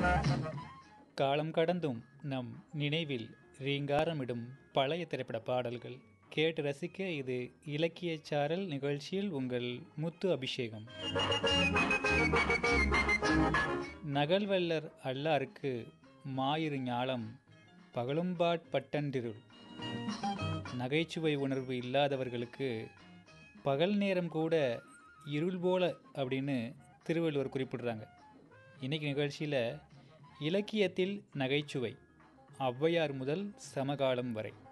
காலம் கடந்தும் நம் நினைவில் ரீங்காரமிடும் பழைய திரைப்பட பாடல்கள் கேட்டு ரசிக்க இது இலக்கிய சாரல் நிகழ்ச்சியில் உங்கள் முத்து அபிஷேகம் நகல்வல்லர் அல்லாருக்கு மாயிரு ஞாலம் பகலும்பாட் பட்டன்றிருள் நகைச்சுவை உணர்வு இல்லாதவர்களுக்கு பகல் நேரம் கூட இருள் போல அப்படின்னு திருவள்ளுவர் குறிப்பிடுறாங்க இன்னைக்கு நிகழ்ச்சியில் இலக்கியத்தில் நகைச்சுவை ஔவையார் முதல் சமகாலம் வரை